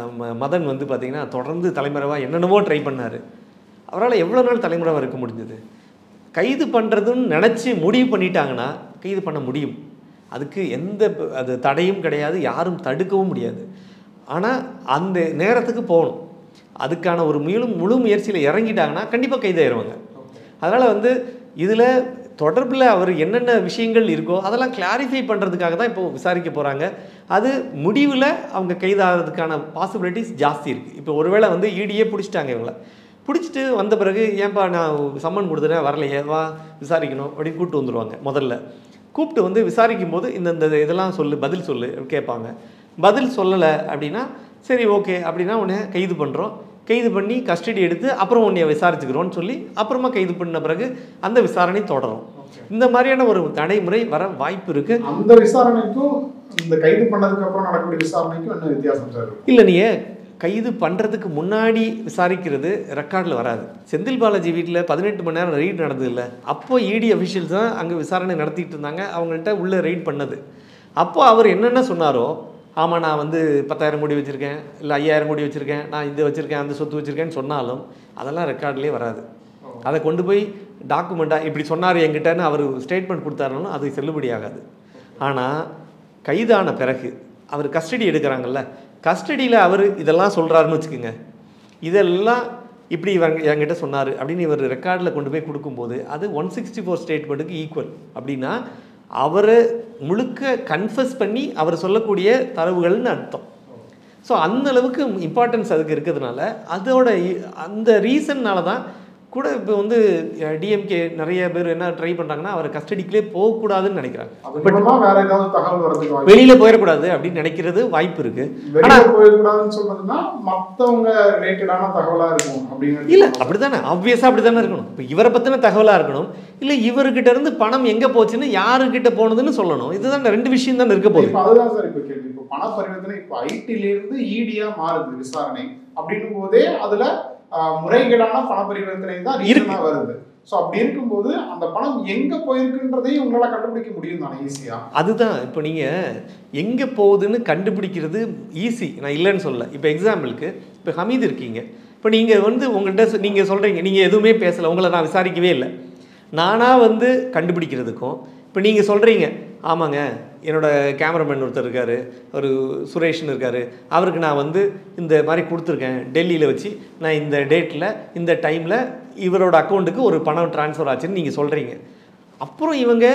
மதன் வந்து பார்த்திங்கன்னா தொடர்ந்து தலைமறைவாக என்னென்னவோ ட்ரை பண்ணார் அவரால் எவ்வளோ நாள் தலைமறைவாக இருக்க முடிஞ்சது கைது பண்ணுறதுன்னு நினச்சி முடிவு பண்ணிட்டாங்கன்னா கைது பண்ண முடியும் அதுக்கு எந்த ப- அது தடையும் கிடையாது யாரும் தடுக்கவும் முடியாது ஆனால் அந்த நேரத்துக்கு போகணும் அதுக்கான ஒரு முயலும் முழு முயற்சியில் இறங்கிட்டாங்கன்னா கண்டிப்பாக கைதாயிருவாங்க அதனால் வந்து இதில் தொடர்பில் அவர் என்னென்ன விஷயங்கள் இருக்கோ அதெல்லாம் கிளாரிஃபை பண்ணுறதுக்காக தான் இப்போ விசாரிக்க போகிறாங்க அது முடிவில் அவங்க கைதாகிறதுக்கான பாசிபிலிட்டிஸ் ஜாஸ்தி இருக்குது இப்போ ஒருவேளை வந்து ஈடியே பிடிச்சிட்டாங்க இவங்கள பிடிச்சிட்டு வந்த பிறகு ஏன்பா நான் சம்மன் கொடுத்துட்டேன் வரலையே வா விசாரிக்கணும் அப்படின்னு கூப்பிட்டு வந்துடுவாங்க முதல்ல கூப்பிட்டு வந்து விசாரிக்கும் போது இந்தந்த இதெல்லாம் சொல்லு பதில் சொல்லு கேட்பாங்க பதில் சொல்லலை அப்படின்னா சரி ஓகே அப்படின்னா உன்னை கைது பண்ணுறோம் கைது பண்ணி கஸ்டடி எடுத்து அப்புறம் உன்னைய விசாரிச்சுக்கிறோன்னு சொல்லி அப்புறமா கைது பண்ண பிறகு அந்த விசாரணை தொடரும் இந்த மாதிரியான ஒரு நடைமுறை வர வாய்ப்பு இருக்குது அந்த விசாரணைக்கும் இந்த கைது பண்ணதுக்கு அப்புறம் நடக்கக்கூடிய விசாரணைக்கும் என்ன வித்தியாசம் சார் இருக்கும்? இல்லை நீங்கள் கைது பண்ணுறதுக்கு முன்னாடி விசாரிக்கிறது ரெக்கார்டில் வராது செந்தில் பாலாஜி வீட்டில் பதினெட்டு மணி நேரம் ரெய்ட் நடந்தது இல்லை அப்போ இடி அஃபிஷியல்ஸ் தான் அங்கே விசாரணை நடத்திட்டு இருந்தாங்க அவங்கள்ட்ட உள்ளே ரெய்ட் பண்ணது அப்போ அவர் என்னென்ன சொன்னாரோ ஆமாம் நான் வந்து பத்தாயிரம் கோடி வச்சுருக்கேன் இல்லை ஐயாயிரம் கோடி வச்சுருக்கேன் நான் இது வச்சுருக்கேன் அந்த சொத்து வச்சுருக்கேன்னு சொன்னாலும் அதெல்லாம் ரெக்கார்ட்லேயே வராது அதை கொண்டு போய் டாக்குமெண்ட்டாக இப்படி சொன்னார் என்கிட்டன்னு அவர் ஸ்டேட்மெண்ட் கொடுத்தாருனாலும் அது செல்லுபடியாகாது ஆனால் கைதான பிறகு அவர் கஸ்டடி எடுக்கிறாங்கல்ல கஸ்டடியில் அவர் இதெல்லாம் சொல்கிறாருன்னு வச்சுக்கோங்க இதெல்லாம் இப்படி இவங்க என்கிட்ட சொன்னார் அப்படின்னு இவர் ரெக்கார்டில் கொண்டு போய் கொடுக்கும்போது அது ஒன் சிக்ஸ்டி ஃபோர் ஸ்டேட்மெண்ட்டுக்கு ஈக்குவல் அப்படின்னா அவரை முழுக்க கன்ஃபஸ் பண்ணி அவர் சொல்லக்கூடிய தரவுகள்னு அர்த்தம் ஸோ அந்த அளவுக்கு இம்பார்ட்டன்ஸ் அதுக்கு இருக்கிறதுனால அதோட இ- அந்த ரீசன்னால தான் கூட இப்போ வந்து டிஎம்கே நிறைய பேர் என்ன ட்ரை பண்ணுறாங்கன்னா அவர் கஸ்டடிக்குள்ளே போகக்கூடாதுன்னு நினைக்கிறாங்க அது மூலமா வேற ஏதாவது தகவல் வரதுக்கு வாய்ப்பு வெளியில போயிடக்கூடாது அப்படின்னு நினைக்கிறது வாய்ப்பு இருக்கு வெளியில போயிடக்கூடாதுன்னு சொல்றதுன்னா மத்தவங்க ரிலேட்டடான தகவலா இருக்கும் அப்படின்னு இல்ல அப்படிதானே ஆப்வியஸா அப்படிதானே இருக்கணும் இப்போ இவரை பத்தின தகவலா இருக்கணும் இல்ல இவர்கிட்ட இருந்து பணம் எங்க போச்சுன்னு யாருக்கிட்ட போனதுன்னு சொல்லணும் இதுதான் ரெண்டு விஷயம் தான் இருக்க போகுது இப்ப அதுதான் சார் இப்ப கேள்வி இப்போ பண பரிவர்த்தனை இப்போ ஐடில இருந்து இடியா மாறுது விசாரணை அப்படின்னும் போதே அதுல ஆஹ், முறைகேடான பண பரிவர்த்தனை தான் இருக்கு. ரீசனா வருது சோ அப்படி இருக்கும்போது அந்த பணம் எங்க போயிருக்குன்றதையும் உங்களால கண்டுபிடிக்க முடியும் தானே ஈஸியா அதுதான் இப்போ நீங்கள் எங்கே போகுதுன்னு கண்டுபிடிக்கிறது ஈஸி நான் இல்லைன்னு சொல்லல இப்போ எக்ஸாம்பிளுக்கு இப்போ ஹமீது இருக்கீங்க இப்போ நீங்கள் வந்து உங்கள்கிட்ட நீங்கள் சொல்கிறீங்க நீங்கள் எதுவுமே பேசலை உங்களை நான் விசாரிக்கவே இல்லை நானாக வந்து கண்டுபிடிக்கிறதுக்கும் இப்போ நீங்கள் சொல்கிறீங்க ஆமாங்க என்னோட கேமராமேன் ஒருத்தர் இருக்கார் ஒரு சுரேஷ்னு இருக்கார் அவருக்கு நான் வந்து இந்த மாதிரி கொடுத்துருக்கேன் டெல்லியில் வச்சு நான் இந்த டேட்டில் இந்த டைமில் இவரோட அக்கௌண்ட்டுக்கு ஒரு பணம் ட்ரான்ஸ்ஃபர் ஆச்சுன்னு நீங்கள் சொல்கிறீங்க அப்புறம் இவங்க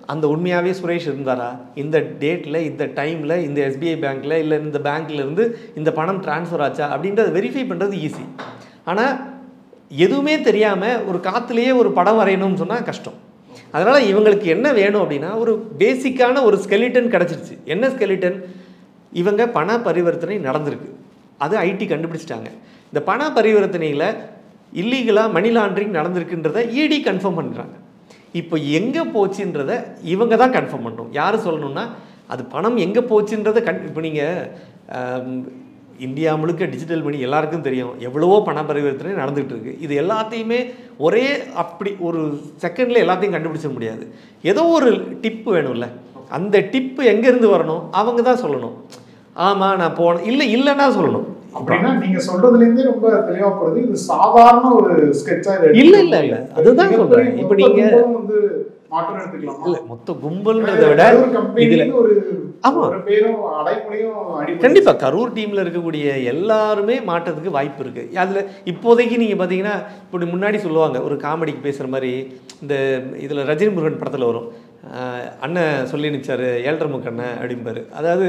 அந்த உண்மையாகவே சுரேஷ் இருந்தாரா இந்த டேட்டில் இந்த டைமில் இந்த எஸ்பிஐ பேங்க்கில் இல்லை இந்த பேங்க்ல இருந்து இந்த பணம் ட்ரான்ஸ்ஃபர் ஆச்சா அப்படின்றத வெரிஃபை பண்ணுறது ஈஸி ஆனால் எதுவுமே தெரியாமல் ஒரு காற்றுலேயே ஒரு படம் வரையணும்னு சொன்னால் கஷ்டம் அதனால் இவங்களுக்கு என்ன வேணும் அப்படின்னா ஒரு பேசிக்கான ஒரு ஸ்கெலிட்டன் கிடச்சிருச்சு என்ன ஸ்கெலிட்டன் இவங்க பண பரிவர்த்தனை நடந்திருக்கு அது ஐடி கண்டுபிடிச்சிட்டாங்க இந்த பண பரிவர்த்தனையில் இல்லீகலாக மணி லாண்ட்ரிங் நடந்திருக்குன்றத இடி கன்ஃபார்ம் பண்ணுறாங்க இப்போ எங்கே போச்சுன்றத இவங்க தான் கன்ஃபார்ம் பண்ணணும் யார் சொல்லணும்னா அது பணம் எங்கே போச்சுன்றதை கண் இப்போ நீங்கள் இந்தியா முழுக்க டிஜிட்டல் மணி எல்லாருக்கும் தெரியும் எவ்வளவோ பண பரிவர்த்தனை நடந்துகிட்டு இருக்கு இது எல்லாத்தையுமே ஒரே அப்படி ஒரு செகண்டில் எல்லாத்தையும் கண்டுபிடிச்ச முடியாது ஏதோ ஒரு டிப்பு வேணும்ல அந்த டிப்பு எங்கேருந்து வரணும் அவங்க தான் சொல்லணும் ஆமாம் நான் போனேன் இல்லை இல்லைன்னா சொல்லணும் அப்படின்னா நீங்க சொல்றதுல இருந்தே ரொம்ப தெளிவா போறது இது சாதாரண ஒரு ஸ்கெட்சா இல்ல, இல்ல, இல்ல. அதுதான் சொல்றேன். இப்ப நீங்க- வந்து மாற்றம் எடுத்துக்கலாமா இல்லை மொத்த கும்பல்ன்றதை விட ஒரு கம்பெனில இதுல- ஒரு ஆமா. ஒரு பேரும் அடைமொழியும் அடிப்படை கண்டிப்பாக கரூர் டீமில் இருக்கக்கூடிய எல்லாருமே மாட்டத்துக்கு வாய்ப்பு இருக்குது அதில் இப்போதைக்கு நீங்கள் பார்த்தீங்கன்னா இப்படி முன்னாடி சொல்லுவாங்க ஒரு காமெடிக்கு பேசுகிற மாதிரி இந்த இதில் ரஜினி முருகன் படத்தில் வரும் அஹ் அண்ணன் சொல்லி நிச்சாரு ஏழரை முக்கண்ணன் அப்படிம்பாரு அதாவது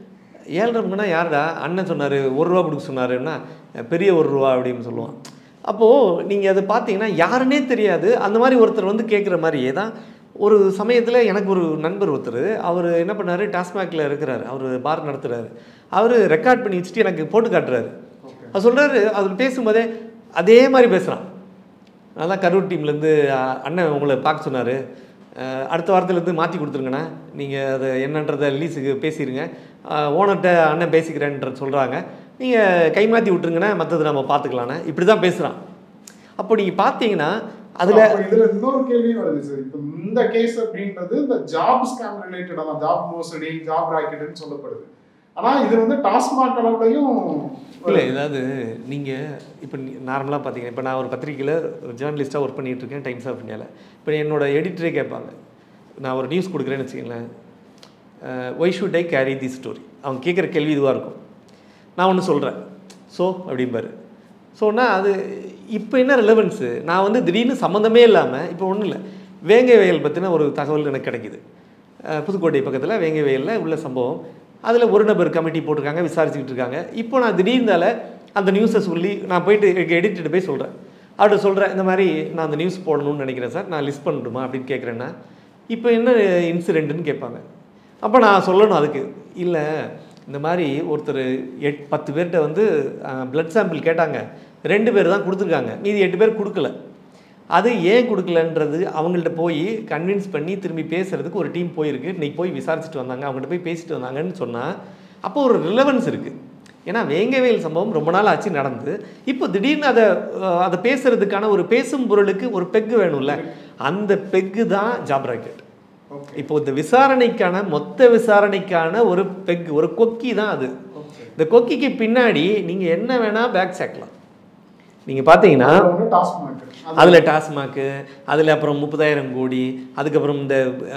ஏழரை முக்கண்ணா யாருடா அண்ணன் சொன்னார் ஒரு ரூபா கொடுக்க சொன்னாருன்னா பெரிய ஒரு ரூபா அப்படின்னு சொல்லுவான் அப்போது நீங்கள் அதை பார்த்தீங்கன்னா யாருன்னே தெரியாது அந்த மாதிரி ஒருத்தர் வந்து கேட்குற மாதிரியே தான் ஒரு சமயத்தில் எனக்கு ஒரு நண்பர் ஒருத்தர் அவர் என்ன பண்ணாரு டாஸ்மாகில் இருக்கிறாரு அவர் பார் நடத்துகிறாரு அவர் ரெக்கார்ட் பண்ணி வச்சுட்டு எனக்கு போட்டு காட்டுறாரு அவர் சொல்கிறாரு அவர் பேசும்போதே அதே மாதிரி பேசுகிறான் நான் தான் கரூர் டீம்லேருந்து அண்ணன் உங்களை பார்க்க சொன்னார் அடுத்த வாரத்துலேருந்து மாற்றி கொடுத்துருங்கண்ணா நீங்கள் அதை என்னன்றதை லீஸுக்கு பேசிடுங்க ஓனர்கிட்ட அண்ணன் பேசிக்கிறேன்ற சொல்கிறாங்க நீங்கள் கை மாற்றி விட்டுருங்கண்ணா மற்றது நம்ம பார்த்துக்கலாண்ணே இப்படி தான் பேசுகிறான் அப்போ நீங்கள் பார்த்தீங்கன்னா அதில் அப்ப இதுல இன்னொரு கேள்வியும் வருது சார் இப்போ இந்த கேஸ் அப்படின்றது இந்த ஜாப் ஸ்கேம் ரிலேட்டடா தான் ஜாப் மோசடி ஜாப் ராக்கெட்னு சொல்லப்படுது ஆனா இது வந்து டாஸ்மாக் அளவுலையும் இல்லை ஏதாவது நீங்கள் இப்போ நார்மலாக பார்த்தீங்கன்னா இப்போ நான் ஒரு பத்திரிக்கையில் ஒரு ஜேர்னலிஸ்ட்டாக ஒர்க் பண்ணிட்டு இருக்கேன் டைம்ஸ் ஆஃப் இந்தியாவில் இப்போ என்னோட எடிட்டரே கேட்பாங்க நான் ஒரு நியூஸ் கொடுக்குறேன்னு வச்சுக்கங்களேன் why should I carry the story அவங்க கேட்குற கேள்வி இதுவாக இருக்கும் நான் ஒன்று சொல்கிறேன் ஸோ அப்படிம்பாரு ஸோன்னா அது இப்போ என்ன ரிலவன்ஸு நான் வந்து திடீர்னு சம்மந்தமே இல்லாமல் இப்போ ஒன்றும் இல்லை வேங்கை வயல் பற்றின ஒரு தகவல் எனக்கு கிடைக்குது அஹ் புதுக்கோட்டை பக்கத்தில் வேங்கை வயலில் உள்ள சம்பவம் அதில் ஒரு நபர் கமிட்டி போட்டிருக்காங்க விசாரிச்சுக்கிட்டு இருக்காங்க இப்போ நான் திடீர்னால அந்த நியூஸை சொல்லி நான் போயிட்டு எங்கள் எடிட்டர் போய் சொல்கிறேன் அவர்கிட்ட சொல்கிறேன் இந்த மாதிரி நான் அந்த நியூஸ் போடணும்னு நினைக்கிறேன் சார் நான் லிஸ்ட் பண்ணணுமா அப்படின்னு கேட்குறேன்னா இப்போ என்ன இன்சிடெண்ட்டுன்னு கேட்பாங்க அப்போ நான் சொல்லணும் அதுக்கு இல்லை இந்த மாதிரி ஒருத்தர் எட் பத்து பேர்கிட்ட வந்து பிளட் சாம்பிள் கேட்டாங்க ரெண்டு பேர் தான் கொடுத்துருக்காங்க மீதி எட்டு பேர் கொடுக்கல அது ஏன் கொடுக்கலன்றது அவங்கள்ட்ட போய் கன்வின்ஸ் பண்ணி திரும்பி பேசுறதுக்கு ஒரு டீம் போயிருக்கு இன்னைக்கு போய் விசாரிச்சுட்டு வந்தாங்க அவங்கள்ட்ட போய் பேசிட்டு வந்தாங்கன்னு சொன்னால் அப்போ ஒரு ரிலவன்ஸ் இருக்குது ஏன்னா வேங்கவேல் சம்பவம் ரொம்ப நாள் ஆச்சு நடந்து இப்போ திடீர்னு அதை அஹ், அதை பேசுறதுக்கான ஒரு பேசும் பொருளுக்கு ஒரு பெக்கு வேணும்ல அந்த பெக்கு தான் ஜாப் ராக்கெட் இப்போ இந்த விசாரணைக்கான மொத்த விசாரணைக்கான ஒரு பெக் ஒரு கொக்கி தான் அது இந்த கொக்கிக்கு பின்னாடி நீங்க என்ன வேணா பேக் சேர்க்கலாம் நீங்க பார்த்தீங்கன்னா ஒன்று டாஸ்மாக் அதில் டாஸ்மாக்கு அதில் அப்புறம் முப்பதாயிரம் கோடி அதுக்கப்புறம் இந்த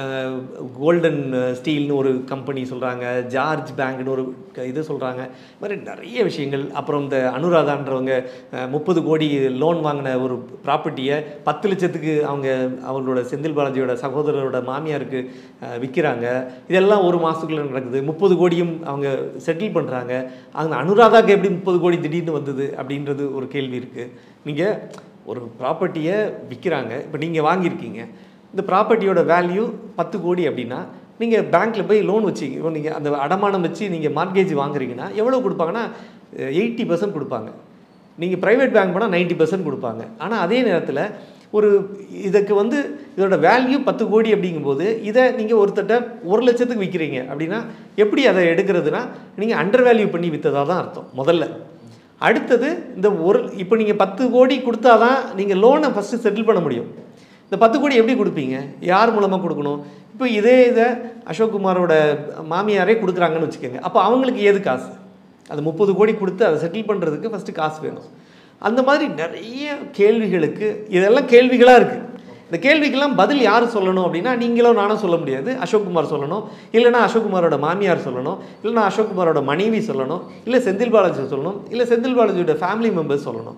கோல்டன் ஸ்டீல்னு ஒரு கம்பெனி சொல்கிறாங்க ஜார்ஜ் பேங்க்னு ஒரு க- இது சொல்கிறாங்க இது மாதிரி நிறைய விஷயங்கள் அப்புறம் இந்த அனுராதான்றவங்க முப்பது கோடி லோன் வாங்கின ஒரு ப்ராப்பர்ட்டியை பத்து லட்சத்துக்கு அவங்க அவங்களோட செந்தில் பாலாஜியோட சகோதரரோட மாமியாருக்கு விற்கிறாங்க இதெல்லாம் ஒரு மாதத்துக்குள்ளே நடக்குது முப்பது கோடியும் அவங்க செட்டில் பண்ணுறாங்க அந்த அனுராதாக்கு எப்படி முப்பது கோடி திடீர்னு வந்தது அப்படின்றது ஒரு கேள்வி இருக்குது நீங்கள் ஒரு ப்ராப்பர்ட்டியை விற்கிறாங்க இப்போ நீங்கள் வாங்கியிருக்கீங்க இந்த ப்ராப்பர்ட்டியோட வேல்யூ பத்து கோடி அப்படின்னா நீங்கள் பேங்க்கில் போய் லோன் வச்சு நீங்கள் அந்த அடமானம் வச்சு நீங்கள் மார்க்கேஜ் வாங்குறீங்கன்னா எவ்வளோ கொடுப்பாங்கன்னா எயிட்டி பர்சன்ட் கொடுப்பாங்க நீங்கள் ப்ரைவேட் பேங்க் போனால் நைன்ட்டி பர்சன்ட் கொடுப்பாங்க ஆனால் அதே நேரத்தில் ஒரு இதுக்கு வந்து இதோட வேல்யூ பத்து கோடி அப்படிங்கும்போது இதை நீங்கள் ஒருத்தட்ட ஒரு லட்சத்துக்கு விற்கிறீங்க அப்படின்னா எப்படி அதை எடுக்கிறதுனா நீங்கள் அண்டர் வேல்யூ பண்ணி விற்றதாக தான் அர்த்தம் முதல்ல அடுத்தது இந்த ஒரு இப்போ நீங்கள் பத்து கோடி கொடுத்தா தான் நீங்கள் லோனை ஃபஸ்ட்டு செட்டில் பண்ண முடியும் இந்த பத்து கோடி எப்படி கொடுப்பீங்க யார் மூலமாக கொடுக்கணும் இப்போ இதே இதை அசோக் குமாரோட மாமியாரே கொடுக்குறாங்கன்னு வச்சுக்கோங்க அப்போ அவங்களுக்கு ஏது காசு அது முப்பது கோடி கொடுத்து அதை செட்டில் பண்ணுறதுக்கு ஃபஸ்ட்டு காசு வேணும் அந்த மாதிரி நிறைய கேள்விகளுக்கு இதெல்லாம் கேள்விகளாக இருக்குது இந்த கேள்விக்கெல்லாம் பதில் யார் சொல்லணும் அப்படின்னா நீங்களும் நானும் சொல்ல முடியாது அசோக்குமார் சொல்லணும் இல்லைன்னா அசோக்குமாரோட மாமியார் சொல்லணும் இல்லைன்னா அசோக்குமாரோட மனைவி சொல்லணும் இல்லை செந்தில் பாலாஜி சொல்லணும் இல்லை செந்தில் பாலாஜியோட ஃபேமிலி மெம்பர்ஸ் சொல்லணும்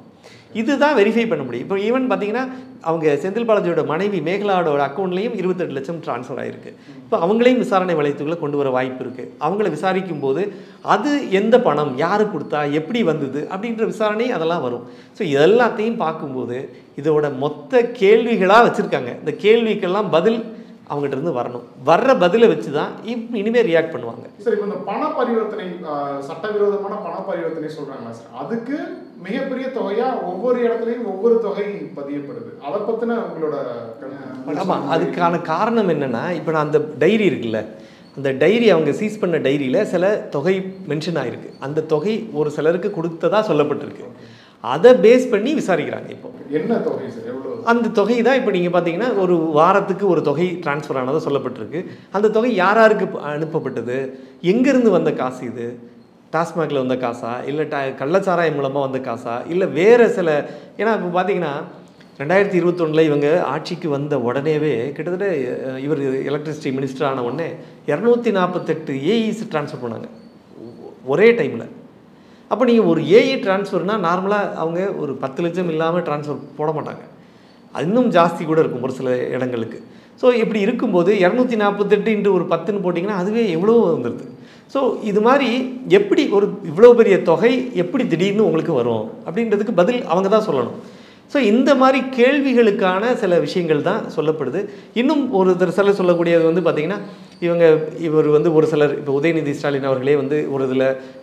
இதுதான் வெரிஃபை பண்ண முடியும் இப்போ ஈவன் பார்த்தீங்கன்னா அவங்க செந்தில் பாலாஜியோட மனைவி மேகலாவோட அக்கௌண்ட்லேயும் இருபத்தெட்டு லட்சம் ட்ரான்ஸ்ஃபர் ஆயிருக்கு இப்போ அவங்களையும் விசாரணை வளையத்துக்குள்ளே கொண்டு வர வாய்ப்பு இருக்குது அவங்கள விசாரிக்கும் போது அது எந்த பணம் யாரு கொடுத்தா எப்படி வந்தது அப்படின்ற விசாரணை அதெல்லாம் வரும் ஸோ எல்லாத்தையும் பார்க்கும்போது இதோட மொத்த கேள்விகளாக வச்சுருக்காங்க இந்த கேள்விக்கெல்லாம் பதில் அவங்ககிட்ட இருந்து வரணும் வர்ற பதிலை வச்சு தான் இப் இனிமேல் ரியாக்ட் பண்ணுவாங்க சார் இப்போ இந்த பண பரிவர்த்தனை ஆஹ், சட்டவிரோதமான பண பரிவர்த்தனை சொல்றாங்களா சார் அதுக்கு மிகப்பெரிய தொகையா ஒவ்வொரு இடத்துலயும் ஒவ்வொரு தொகை பதியப்படுது அதை பத்தின உங்களோட கருத்து? ஆமாம் அதுக்கான காரணம் என்னென்னா இப்போ நான் அந்த டைரி இருக்குல்ல அந்த டைரி அவங்க சீஸ் பண்ண டைரியில் சில தொகை மென்ஷன் ஆயிருக்கு அந்த தொகை ஒரு சிலருக்கு கொடுத்ததா சொல்லப்பட்டிருக்கு அதை பேஸ் பண்ணி விசாரிக்கிறாங்க இப்போ என்ன தொகை சார் எவ்வளவு அந்த தொகை தான் இப்போ நீங்கள் பார்த்தீங்கன்னா ஒரு வாரத்துக்கு ஒரு தொகை டிரான்ஸ்ஃபர் ஆனதாக சொல்லப்பட்டிருக்கு அந்த தொகை யார் யாருக்கு ப- அனுப்பப்பட்டது எங்கேருந்து வந்த காசு இது டாஸ்மாகில் வந்த காசா இல்லை ட கள்ளச்சாராயம் மூலமாக வந்த காசா இல்லை வேறு சில ஏன்னா இப்போ பார்த்தீங்கன்னா ரெண்டாயிரத்தி இருபத்தொன்னில் இவங்க ஆட்சிக்கு வந்த உடனேவே கிட்டத்தட்ட அஹ், இவர் எலக்ட்ரிசிட்டி மினிஸ்டர் ஆன உடனே இரநூத்தி நாற்பத்தெட்டு ஏஇஸ் ட்ரான்ஸ்ஃபர் பண்ணாங்க ஒ- ஒரே டைமில் அப்போ நீங்கள் ஒரு ஏஇ ட்ரான்ஸ்ஃபர்னால் நார்மலாக அவங்க ஒரு பத்து லட்சம் இல்லாமல் ட்ரான்ஸ்ஃபர் போட மாட்டாங்க அது இன்னும் ஜாஸ்தி கூட இருக்கும் ஒரு சில இடங்களுக்கு ஸோ இப்படி இருக்கும்போது இரநூத்தி நாற்பத்தெட்டு இன்ட்டு ஒரு பத்துன்னு போட்டிங்கன்னா அதுவே எவ்வளோ வந்துடுது ஸோ இது மாதிரி எப்படி ஒரு இவ்வளோ பெரிய தொகை எப்படி திடீர்னு உங்களுக்கு வரும் அப்படின்றதுக்கு பதில் அவங்க தான் சொல்லணும் ஸோ இந்த மாதிரி கேள்விகளுக்கான சில விஷயங்கள் தான் சொல்லப்படுது இன்னும் ஒரு தர- சிலர் சொல்லக்கூடியது வந்து பார்த்திங்கன்னா இவங்க இவர் வந்து ஒரு சிலர் இப்போ உதயநிதி ஸ்டாலின் அவர்களே வந்து ஒரு இதில்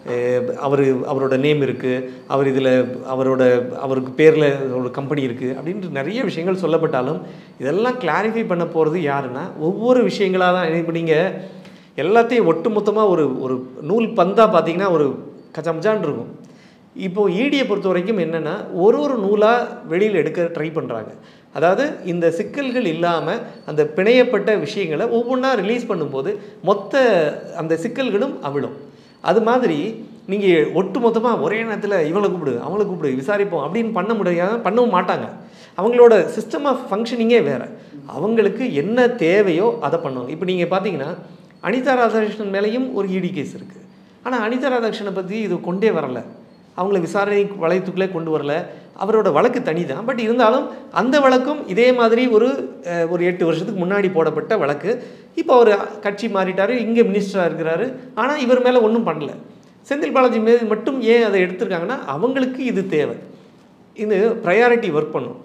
அவர் அவரோட நேம் இருக்குது அவர் இதில் அவரோட அவருக்கு பேரில் ஒரு கம்பெனி இருக்குது அப்படின்ற நிறைய விஷயங்கள் சொல்லப்பட்டாலும் இதெல்லாம் கிளாரிஃபை பண்ண போகிறது யாருன்னா ஒவ்வொரு விஷயங்களாக தான் இப்போ நீங்கள் எல்லாத்தையும் ஒட்டுமொத்தமாக ஒரு ஒரு நூல் பந்தாக பார்த்தீங்கன்னா ஒரு கச்சமச்சான் இருக்கும் இப்போது ஈடியை பொறுத்த வரைக்கும் என்னென்னா ஒரு ஒரு நூலாக வெளியில் எடுக்க ட்ரை பண்ணுறாங்க அதாவது இந்த சிக்கல்கள் இல்லாமல் அந்த பிணையப்பட்ட விஷயங்களை ஒவ்வொன்றா ரிலீஸ் பண்ணும்போது மொத்த அந்த சிக்கல்களும் அவிழும் அது மாதிரி நீங்கள் ஒட்டு மொத்தமாக ஒரே நேரத்தில் இவங்களை கூப்பிடு அவங்கள கூப்பிடு விசாரிப்போம் அப்படின்னு பண்ண முடியாது பண்ணவும் மாட்டாங்க அவங்களோட சிஸ்டம் ஆஃப் ஃபங்க்ஷனிங்கே வேறு அவங்களுக்கு என்ன தேவையோ அதை பண்ணுவாங்க இப்போ நீங்கள் பார்த்தீங்கன்னா அனிதா ராதாகிருஷ்ணன் மேலேயும் ஒரு இடி கேஸ் இருக்குது ஆனால் அனிதா ராதாகிருஷ்ணனை பற்றி இது கொண்டே வரல அவங்கள விசாரணை வளையத்துக்குள்ளே கொண்டு வரல அவரோட வழக்கு தனி தான் பட் இருந்தாலும் அந்த வழக்கும் இதே மாதிரி ஒரு அஹ், ஒரு எட்டு வருஷத்துக்கு முன்னாடி போடப்பட்ட வழக்கு இப்போ அவர் கட்சி மாறிட்டார் இங்கே மினிஸ்டராக இருக்கிறாரு ஆனால் இவர் மேலே ஒன்றும் பண்ணல செந்தில் பாலாஜி மீது மட்டும் ஏன் அதை எடுத்திருக்காங்கன்னா அவங்களுக்கு இது தேவை இது ப்ரையாரிட்டி ஒர்க் பண்ணும்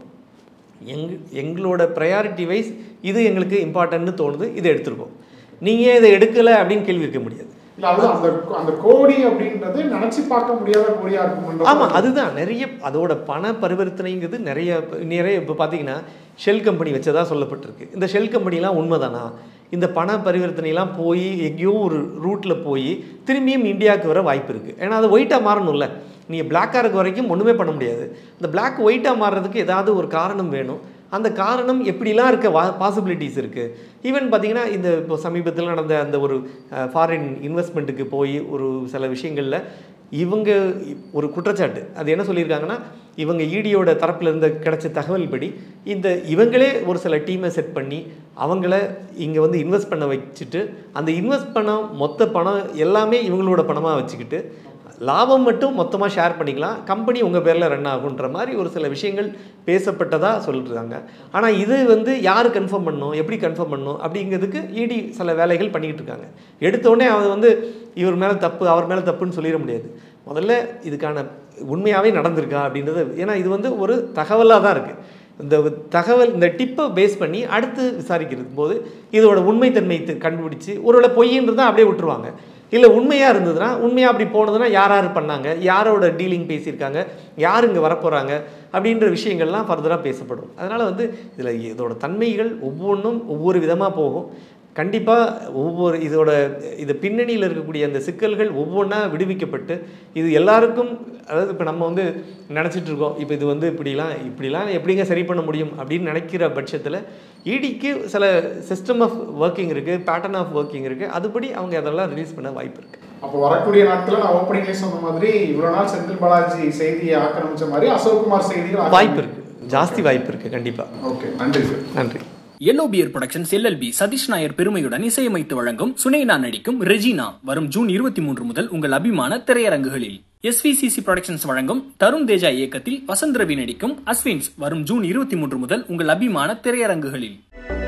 எங் எங்களோட ப்ரையாரிட்டி வைஸ் இது எங்களுக்கு இம்பார்ட்டன்ட்னு தோணுது இதை எடுத்திருக்கோம் நீங்கள் இதை எடுக்கலை அப்படின்னு கேள்வி இருக்க முடியாது இல்ல அது அந்த அந்த கோடி அப்படின்றது நினைச்சு பார்க்க முடியாத கோடியா இருக்கும் ஆமாம் அதுதான் நிறைய அதோட பண பரிவர்த்தனைங்கிறது நிறைய நிறைய இப்போ பார்த்தீங்கன்னா ஷெல் கம்பெனி வச்சதா சொல்லப்பட்டிருக்கு இந்த ஷெல் கம்பெனிலாம் உண்மைதானா இந்த பண பரிவர்த்தனைலாம் போய் எங்கேயோ ஒரு ரூட்டில் போய் திரும்பியும் இந்தியாவுக்கு வர வாய்ப்பு இருக்குது ஏன்னா அது ஒயிட்டாக மாறணும்ல நீங்கள் பிளாக்காக இருக்க வரைக்கும் ஒன்றுமே பண்ண முடியாது இந்த பிளாக் ஒயிட்டாக மாறுறதுக்கு ஏதாவது ஒரு காரணம் வேணும் அந்த காரணம் எப்படிலாம் இருக்க வா பாசிபிலிட்டிஸ் இருக்குது ஈவன் பார்த்தீங்கன்னா இந்த இப்போ சமீபத்தில் நடந்த அந்த ஒரு ஃபாரின் இன்வெஸ்ட்மெண்ட்டுக்கு போய் ஒரு சில விஷயங்களில் இவங்க ஒரு குற்றச்சாட்டு அது என்ன சொல்லியிருக்காங்கன்னா இவங்க ஈடியோட தரப்புல இருந்த கிடைச்ச தகவல் படி இந்த இவங்களே ஒரு சில டீமை செட் பண்ணி அவங்கள இங்கே வந்து இன்வெஸ்ட் பண்ண வச்சுட்டு அந்த இன்வெஸ்ட் பணம் மொத்த பணம் எல்லாமே இவங்களோட பணமாக வச்சுக்கிட்டு லாபம் மட்டும் மொத்தமாக ஷேர் பண்ணிக்கலாம் கம்பெனி உங்கள் பேரில் ரன் ஆகுன்ற மாதிரி ஒரு சில விஷயங்கள் பேசப்பட்டதாக சொல்லிருக்காங்க ஆனால் இது வந்து யார் கன்ஃபார்ம் பண்ணணும் எப்படி கன்ஃபார்ம் பண்ணணும் அப்படிங்கிறதுக்கு இடி சில வேலைகள் பண்ணிக்கிட்டு இருக்காங்க எடுத்தோடனே அவன் வந்து இவர் மேலே தப்பு அவர் மேலே தப்புன்னு சொல்லிட முடியாது முதல்ல இதுக்கான உண்மையாகவே நடந்திருக்கா அப்படின்றது ஏன்னா இது வந்து ஒரு தகவலாக தான் இருக்குது இந்த தகவல் இந்த டிப்பை பேஸ் பண்ணி அடுத்து விசாரிக்கிறது போது இதோட உண்மைத்தன்மை தெ- கண்டுபிடிச்சு ஒருவேளை பொய்ன்றது அப்படியே விட்டுருவாங்க இல்லை உண்மையாக இருந்ததுன்னா உண்மையாக அப்படி போனதுன்னா யார் யார் பண்ணாங்க யாரோட டீலிங் பேசியிருக்காங்க யார் இங்கே வரப்போகிறாங்க அப்படின்ற விஷயங்கள்லாம் ஃபர்தராக பேசப்படும் அதனால் வந்து இதில் இதோட தன்மைகள் ஒவ்வொன்றும் ஒவ்வொரு விதமாக போகும் கண்டிப்பாக ஒவ்வொரு இதோட இது பின்னணியில் இருக்கக்கூடிய அந்த சிக்கல்கள் ஒவ்வொன்றா விடுவிக்கப்பட்டு இது எல்லாருக்கும் அதாவது இப்போ நம்ம வந்து நினச்சிட்டு இருக்கோம் இப்போ இது வந்து இப்படிலாம் இப்படிலாம் எப்படிங்க சரி பண்ண முடியும் அப்படின்னு நினைக்கிற பட்சத்தில் இடிக்கு சில சிஸ்டம் ஆஃப் ஒர்க்கிங் இருக்குது பேட்டர்ன் ஆஃப் ஒர்க்கிங் இருக்குது அதுபடி அவங்க அதெல்லாம் ரிலீஸ் பண்ண வாய்ப்பு இருக்குது அப்போ வரக்கூடிய நாட்களில் நான் ஓப்பனிங்லேயே சொன்ன மாதிரி இவ்வளவு நாள் செந்தில் பாலாஜி செய்தியை ஆக்கிரமிச்ச மாதிரி அசோக்குமார் செய்திகள் வாய்ப்பு இருக்குது ஜாஸ்தி வாய்ப்பு இருக்குது கண்டிப்பாக ஓகே நன்றி சார் நன்றி Yellow Bear Productions LLP Satish Nair பெருமையுடன் இசையமைத்து வழங்கும் சுனேனா நடிக்கும் ரெஜினா வரும் ஜூன் இருபத்தி மூன்று முதல் உங்கள் அபிமான திரையரங்குகளில் எஸ்விசிசி புரொடக்ஷன்ஸ் வழங்கும் தருண் தேஜா இயக்கத்தில் வசந்த் ரவி நடிக்கும் அஸ்வின்ஸ் வரும் ஜூன் இருபத்தி மூன்று முதல் உங்கள் அபிமான திரையரங்குகளில்